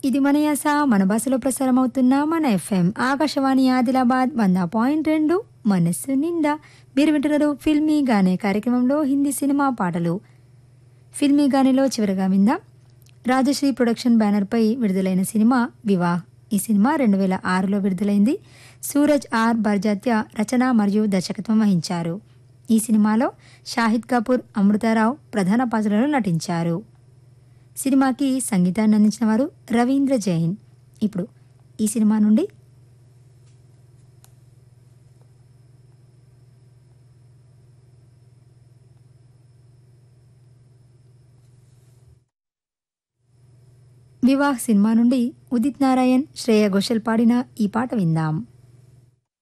ఇది మన యాస మన భాషలో ప్రసారం అవుతున్న మన ఎఫ్ఎం ఆకాశవాణి ఆదిలాబాద్ వంద పాయింట్ రెండు మనస్సు నిండా మీరు వింటున్నారు ఫిల్మీ గానే కార్యక్రమంలో హిందీ సినిమా పాటలు ఫిల్మీ గానేలో చివరగా విందాం రాజశ్రీ ప్రొడక్షన్ బ్యానర్పై విడుదలైన సినిమా వివాహ్ ఈ సినిమా రెండు వేల ఆరులో విడుదలైంది సూరజ్ ఆర్ బర్జాత్య రచన మరియు దర్శకత్వం వహించారు ఈ సినిమాలో షాహిద్ కపూర్ అమృతారావు ప్రధాన పాత్రలో నటించారు సినిమాకి సంగీతాన్ని అందించిన వారు రవీంద్ర జైన్ ఇప్పుడు ఈ సినిమా నుండి వివాహ్ సినిమా నుండి ఉదిత్ నారాయణ్ శ్రేయ ఘోషల్ పాడిన ఈ పాట విందాం